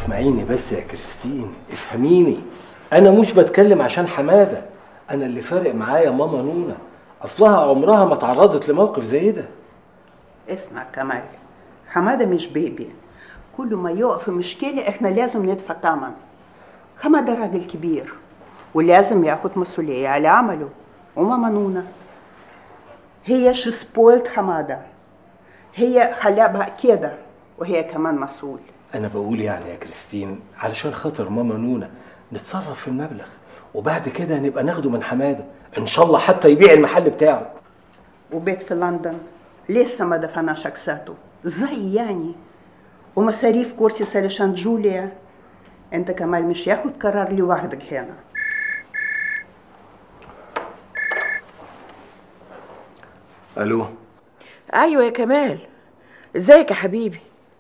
اسمعيني بس يا كريستين افهميني انا مش بتكلم عشان حماده انا اللي فارق معايا ماما نونا اصلها عمرها ما تعرضت لموقف زي ده اسمع كمال حمادة مش بيبي كل ما يقف في مشكلة احنا لازم ندفع ثمن حمادة راجل كبير ولازم ياخد مسؤولية على عمله وماما نونا هي شو سبويلت حمادة هي خلابها كده وهي كمان مسؤول انا بقول يعني يا كريستين علشان خاطر ماما نونا نتصرف في المبلغ وبعد كده نبقى ناخده من حماده ان شاء الله حتى يبيع المحل بتاعه وبيت في لندن لسه ما دفعناش اكساته زي يعني ومصاريف كورسي علشان جوليا انت كمان مش ياخد قرار لوحدك هنا الو ايوه يا كمال ازيك يا حبيبي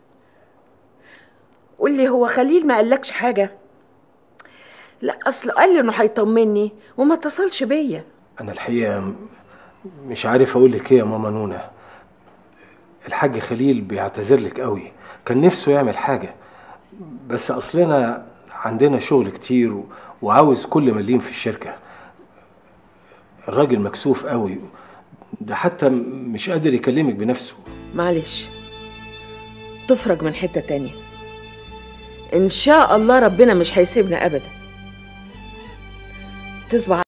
قول لي هو خليل ما قالكش حاجه لا اصل قال لي انه هيطمني وما اتصلش بيا انا الحقيقه م- مش عارف اقول لك ايه يا ماما نونا الحاج خليل بيعتذر لك قوي كان نفسه يعمل حاجه بس اصلنا عندنا شغل كتير و- وعاوز كل مليم في الشركه الراجل مكسوف قوي ده حتى م- مش قادر يكلمك بنفسه معلش تفرج من حته تانية ان شاء الله ربنا مش هيسيبنا ابدا تصبح